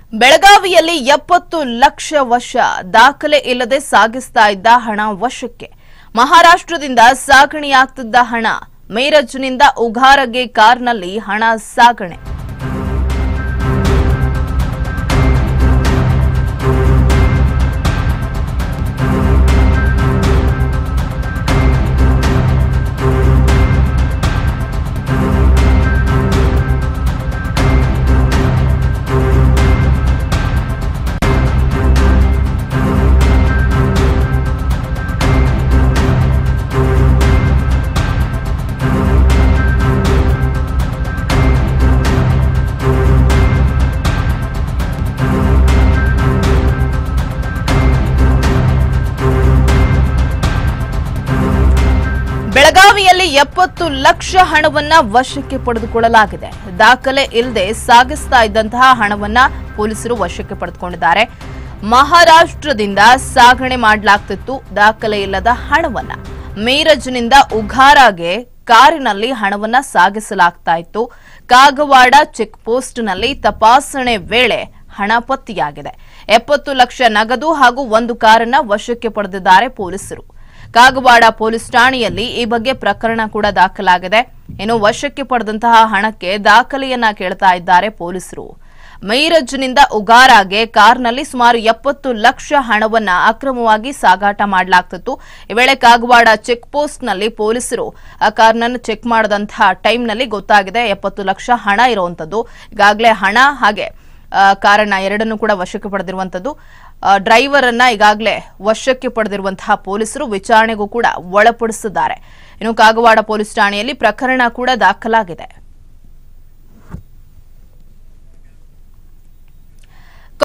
ಬೆಳಗಾವಿಯಲ್ಲಿ ಎಪ್ಪತ್ತು ಲಕ್ಷ ವಶ ದಾಖಲೆ ಇಲ್ಲದೆ ಸಾಗಿಸ್ತಾ ಇದ್ದ ಹಣ ವಶಕ್ಕೆ ಮಹಾರಾಷ್ಟ್ರದಿಂದ ಸಾಗಣೆಯಾಗ್ತಿದ್ದ ಹಣ ಮೀರಜ್ನಿಂದ ಉಘಾರಗೆ ಕಾರ್ನಲ್ಲಿ ಹಣ ಸಾಗಣೆ ಬೆಳಗಾವಿಯಲ್ಲಿ ಎಪ್ಪತ್ತು ಲಕ್ಷ ಹಣವನ್ನ ವಶಕ್ಕೆ ಪಡೆದುಕೊಳ್ಳಲಾಗಿದೆ ದಾಖಲೆ ಇಲ್ಲದೆ ಸಾಗಿಸ್ತಾ ಇದ್ದಂತಹ ಹಣವನ್ನ ಪೊಲೀಸರು ವಶಕ್ಕೆ ಪಡೆದುಕೊಂಡಿದ್ದಾರೆ ಮಹಾರಾಷ್ಟ್ರದಿಂದ ಸಾಗಣೆ ಮಾಡಲಾಗ್ತಿತ್ತು ದಾಖಲೆ ಇಲ್ಲದ ಹಣವನ್ನ ಮೀರಜ್ನಿಂದ ಉಘಾರಾಗೆ ಕಾರಿನಲ್ಲಿ ಹಣವನ್ನ ಸಾಗಿಸಲಾಗ್ತಾ ಇತ್ತು ಕಾಗವಾಡ ಚೆಕ್ ಪೋಸ್ಟ್ನಲ್ಲಿ ತಪಾಸಣೆ ವೇಳೆ ಹಣ ಪತ್ತೆಯಾಗಿದೆ ಎಪ್ಪತ್ತು ಲಕ್ಷ ನಗದು ಹಾಗೂ ಒಂದು ಕಾರನ್ನ ವಶಕ್ಕೆ ಪಡೆದಿದ್ದಾರೆ ಪೊಲೀಸರು ಕಾಗವಾಡ ಪೊಲೀಸ್ ಠಾಣೆಯಲ್ಲಿ ಈ ಬಗ್ಗೆ ಪ್ರಕರಣ ಕೂಡ ದಾಖಲಾಗಿದೆ ಇನ್ನು ವಶಕ್ಕೆ ಪಡೆದಂತಹ ಹಣಕ್ಕೆ ದಾಖಲೆಯನ್ನ ಕೇಳ್ತಾ ಇದ್ದಾರೆ ಪೊಲೀಸರು ಮೈರಜ್ನಿಂದ ಉಗಾರಾಗೆ ಕಾರ್ನಲ್ಲಿ ಸುಮಾರು ಎಪ್ಪತ್ತು ಲಕ್ಷ ಹಣವನ್ನ ಅಕ್ರಮವಾಗಿ ಸಾಗಾಟ ಮಾಡಲಾಗ್ತಿತ್ತು ಈ ವೇಳೆ ಕಾಗವಾಡ ಚೆಕ್ ಪೋಸ್ಟ್ನಲ್ಲಿ ಪೊಲೀಸರು ಆ ಕಾರ್ನನ್ನು ಚೆಕ್ ಮಾಡದಂತಹ ಟೈಮ್ನಲ್ಲಿ ಗೊತ್ತಾಗಿದೆ ಎಪ್ಪತ್ತು ಲಕ್ಷ ಹಣ ಇರುವಂತದ್ದು ಈಗಾಗಲೇ ಹಣ ಹಾಗೆ ಆ, ಕಾರಣ ಎರಡನ್ನೂ ಕೂಡ ವಶಕ್ಕೆ ಪಡೆದಿರುವಂತದ್ದು ಆ, ಡ್ರೈವರ್ ಅನ್ನ ಈಗಾಗಲೇ ವಶಕ್ಕೆ ಪಡೆದಿರುವಂತಹ ಪೊಲೀಸರು ವಿಚಾರಣೆಗೂ ಕೂಡ ಒಳಪಡಿಸಿದ್ದಾರೆ ಇನ್ನು ಕಾಗವಾಡ ಪೊಲೀಸ್ ಠಾಣೆಯಲ್ಲಿ ಪ್ರಕರಣ ಕೂಡ ದಾಖಲಾಗಿದೆ